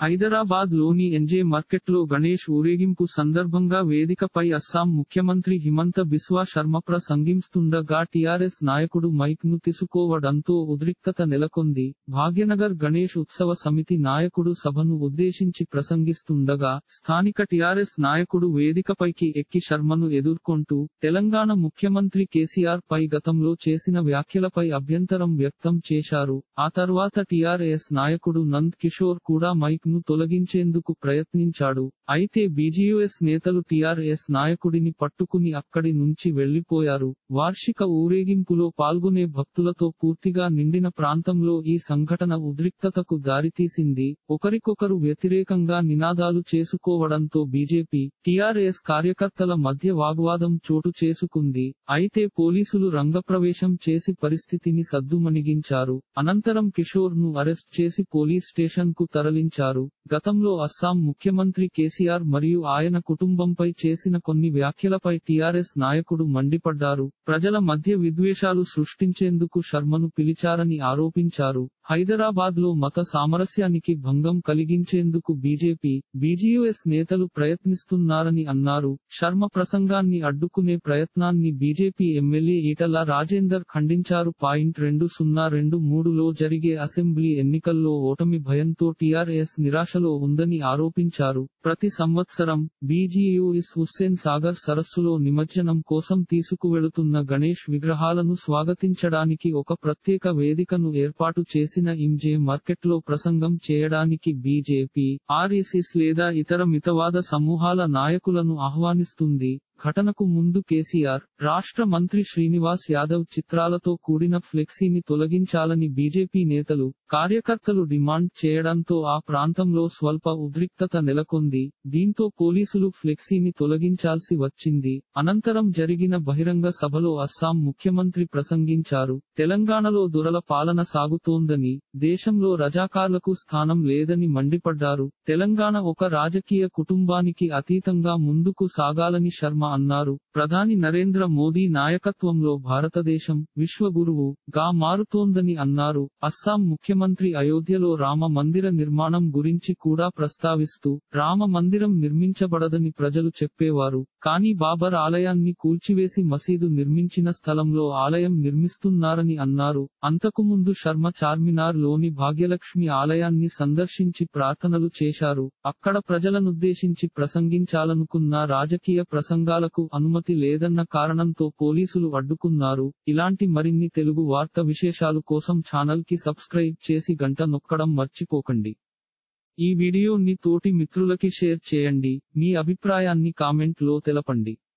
హైదరాబాద్ లోని ఎన్జే మార్కెట్లో గణేష్ ఊరేగింపు సందర్భంగా వేదికపై అస్సాం ముఖ్యమంత్రి హిమంత బిస్వా శర్మ ప్రసంగిస్తుండగా టీఆర్ఎస్ నాయకుడు మైక్ ను తీసుకోవడంతో ఉద్రిక్తత నెలకొంది భాగ్యనగర్ గణేష్ ఉత్సవ సమితి నాయకుడు సభను ఉద్దేశించి ప్రసంగిస్తుండగా స్థానిక టీఆర్ఎస్ నాయకుడు వేదికపైకి ఎక్కి శర్మను ఎదుర్కొంటూ తెలంగాణ ముఖ్యమంత్రి కేసీఆర్ పై గతంలో చేసిన వ్యాఖ్యలపై అభ్యంతరం వ్యక్తం చేశారు ఆ తర్వాత టీఆర్ఎస్ నాయకుడు నంద్ కిషోర్ కూడా మైక్ ను తొలగించేందుకు ప్రయత్నించాడు అయితే బీజేఎస్ నేతలు టీఆర్ఎస్ నాయకుడిని పట్టుకుని అక్కడి నుంచి వెళ్లిపోయారు వార్షిక ఊరేగింపులో పాల్గొనే భక్తులతో పూర్తిగా నిండిన ప్రాంతంలో ఈ సంఘటన ఉద్రిక్తతకు దారితీసింది ఒకరికొకరు వ్యతిరేకంగా నినాదాలు చేసుకోవడంతో బీజేపీ టీఆర్ఎస్ కార్యకర్తల మధ్య వాగ్వాదం చోటు చేసుకుంది అయితే పోలీసులు రంగప్రవేశం చేసి పరిస్థితిని సద్దుమణిగించారు అనంతరం కిషోర్ ను అరెస్ట్ చేసి పోలీస్ స్టేషన్ కు తరలించారు గతంలో అస్సాం ముఖ్యమంత్రి కేసీఆర్ మరియు ఆయన కుటుంబంపై చేసిన కొన్ని వ్యాఖ్యలపై టీఆర్ఎస్ నాయకుడు మండిపడ్డారు ప్రజల మధ్య విద్వేషాలు సృష్టించేందుకు శర్మను పిలిచారని ఆరోపించారు హైదరాబాద్ లో మత సామరస్యానికి భంగం కలిగించేందుకు బీజేపీ బీజేఎస్ నేతలు ప్రయత్నిస్తున్నారని అన్నారు శర్మ ప్రసంగాన్ని అడ్డుకునే ప్రయత్నాన్ని బీజేపీ ఎమ్మెల్యే ఈటల రాజేందర్ ఖండించారు పాయింట్ రెండు సున్నా రెండు మూడులో జరిగే అసెంబ్లీ ఎన్నికల్లో ఓటమి భయంతో టీఆర్ఎస్ నిరాశలో ఉందని ఆరోపించారు ప్రతి సంవత్సరం బీజీయూఎస్ హుస్సేన్ సాగర్ సరస్సులో నిమజ్జనం కోసం తీసుకువెళుతున్న గణేష్ విగ్రహాలను స్వాగతించడానికి ఒక ప్రత్యేక వేదికను ఏర్పాటు చేసిన ఇంజే మార్కెట్లో ప్రసంగం చేయడానికి బీజేపీ ఆర్ఎస్ఎస్ లేదా ఇతర మితవాద సమూహాల నాయకులను ఆహ్వానిస్తుంది ఘటనకు ముందు కేసీఆర్ రాష్ట్ర మంత్రి శ్రీనివాస్ యాదవ్ చిత్రాలతో కూడిన ఫ్లెక్సీని తొలగించాలని బీజేపీ నేతలు కార్యకర్తలు డిమాండ్ చేయడంతో ఆ ప్రాంతంలో స్వల్ప ఉద్రిక్తత నెలకొంది దీంతో పోలీసులు ఫ్లెక్సీని తొలగించాల్సి వచ్చింది అనంతరం జరిగిన బహిరంగ సభలో అస్సాం ముఖ్యమంత్రి ప్రసంగించారు తెలంగాణలో దురల పాలన సాగుతోందని దేశంలో రజాకార్లకు స్థానం లేదని మండిపడ్డారు తెలంగాణ ఒక రాజకీయ కుటుంబానికి అతీతంగా ముందుకు సాగాలని శర్మ అన్నారు ప్రధాని నరేంద్ర మోదీ నాయకత్వంలో భారతదేశం విశ్వగురువు గా మారుతోందని అన్నారు అస్సాం ముఖ్యమంత్రి అయోధ్యలో రామ మందిర నిర్మాణం గురించి కూడా ప్రస్తావిస్తూ రామ మందిరం నిర్మించబడదని ప్రజలు చెప్పేవారు కానీ బాబర్ ఆలయాన్ని కూల్చివేసి మసీదు నిర్మించిన స్థలంలో ఆలయం నిర్మిస్తున్నారని అన్నారు అంతకుముందు శర్మ చార్మినార్ లోని భాగ్యలక్ష్మి ఆలయాన్ని సందర్శించి ప్రార్థనలు చేశారు అక్కడ ప్రజలనుద్దేశించి ప్రసంగించాలనుకున్న రాజకీయ ప్రసంగాలకు అనుమతి లేదన్న కారణంతో పోలీసులు అడ్డుకున్నారు ఇలాంటి మరిన్ని తెలుగు వార్త విశేషాలు కోసం ఛానల్ కి సబ్స్క్రైబ్ చేసి గంట నొక్కడం మర్చిపోకండి ఈ వీడియోని తోటి మిత్రులకి షేర్ చేయండి మీ అభిప్రాయాన్ని కామెంట్ లో తెలపండి